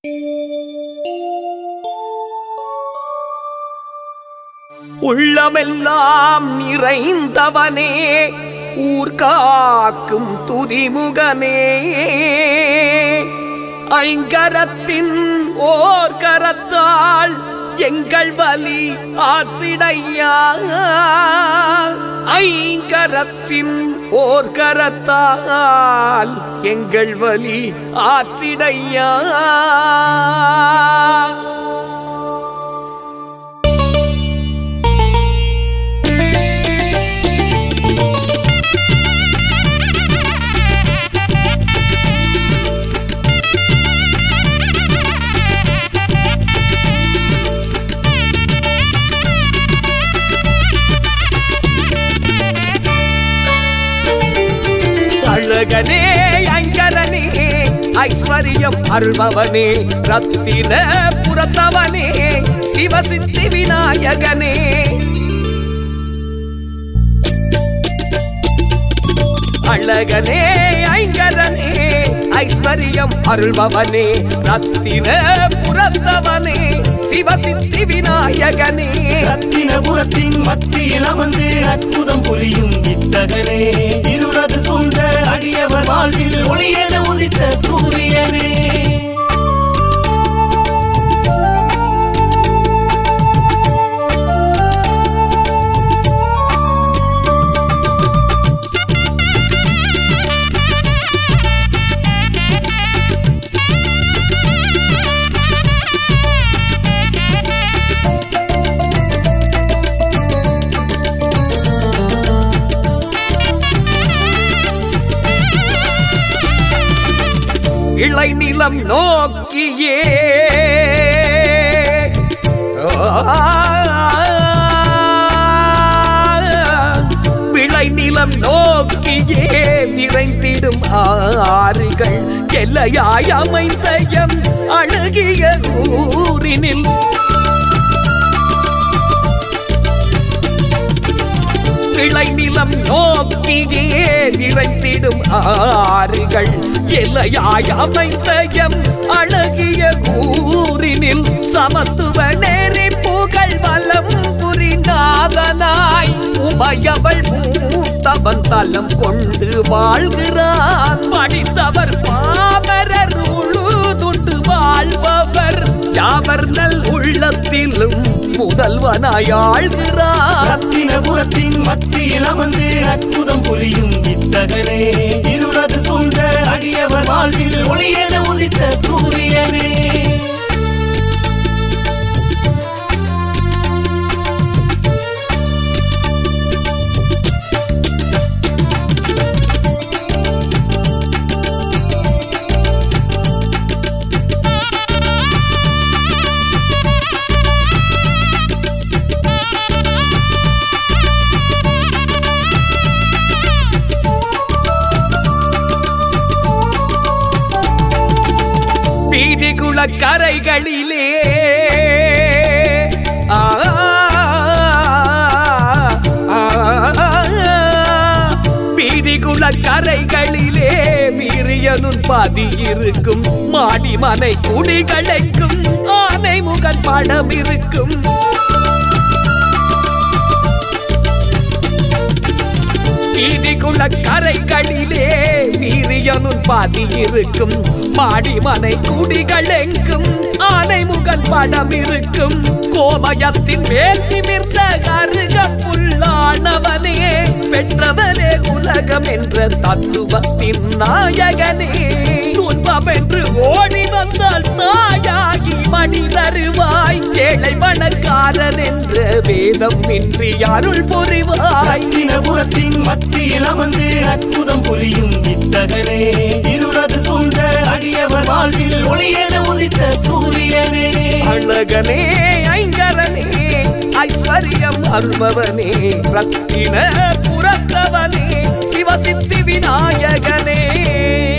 உள்ளமெல்லாம் நிறைந்தவனே ஊர்காக்கும் துதிமுகனே ஐங்கரத்தின் ஓர் கரத்தால் எங்கள் வலி ஆற்றிடையா ஐங்கரத்தின் ஓர் கரத்தால் எங்கள் வலி ஆற்றிடையா அழகனே ஐங்கரனே ஐஸ்வர்யம் அருள்பவனே ரத்தின புறத்தவனே சிவசித்தி விநாயகனே அழகனே ஐங்கரனே ஐஸ்வர்யம் அருள்பவனே ரத்தின புறத்தவனே சிவசித்தி விநாயகனே ரத்தினபுரத்தின் மத்தியில் அமர்ந்து அற்புதம் புரியும் வித்தகனே இருளது சூழ்ந்த அடியவர் வாழ்வில் ஒளியென உதித்த சூரியனே இளை நிலம் நோக்கியே விளை நிலம் நோக்கியே விரைந்திடும் ஆறுகள் எல்லையாய் அமைந்த எம் அழகிய ஊரினில் விளை நிலம் நோக்கியே நிறைந்திடும் ஆறுகள் எல்லையாய் அமைந்த எம் அழகிய ஊரினில் சமத்துவ நெறி புகழ் வலம் புரிந்தாதனாய் உமையவள் மூத்தவன் தலம் கொண்டு வாழ்கிறான் படித்தவர் பாமரர் உழுதுண்டு வாழ்பவர் யாவர் நல் உள்ளத்திலும் முதல்வனாய் ஆழ்கிறான் ரத்தினபுரத்தின் மத்தியில் அமர்ந்து அற்புதம் புரியும் வித்தகனே இருளது சூழ்ந்த அடியவர் வாழ்வில் ஒளியென உதித்த சூரியனே வீதிகுள கரைகளிலே ஆ, ஆ, வீதிகுள கரைகளிலே வீரியனுன் பாதி இருக்கும் மாடிமனை குடிகளைக்கும் ஆனை முகன் படம் இருக்கும் இடிகுள கரைகளிலே வீரியனுன் பாதி இருக்கும் மாடிமனை குடிகள் எங்கும் ஆனை முகன் படம் இருக்கும் கோமயத்தின் மேல் நிமிர்ந்த அருக புல்லானவனே பெற்றவனே உலகம் என்ற தத்துவத்தின் நாயகனே துன்பம் என்று ஓடி வந்தால் தாயாகி மணி தருவாய் ஏழை பணக்காரன் என்ற வேதம் இன்றி அருள் புரிவாய் ரத்தினபுரத்தின் மத்தியில் அமர்ந்து அற்புதம் புரியும் வித்தகனே இருளது சூழ்ந்த அடியவர் வாழ்வில் ஒளியென உதித்த சூரியனே அழகனே ஐங்கரனே ஐஸ்வர்யம் அருள்பவனே ரத்தின புறத்தவனே சிவசித்தி விநாயகனே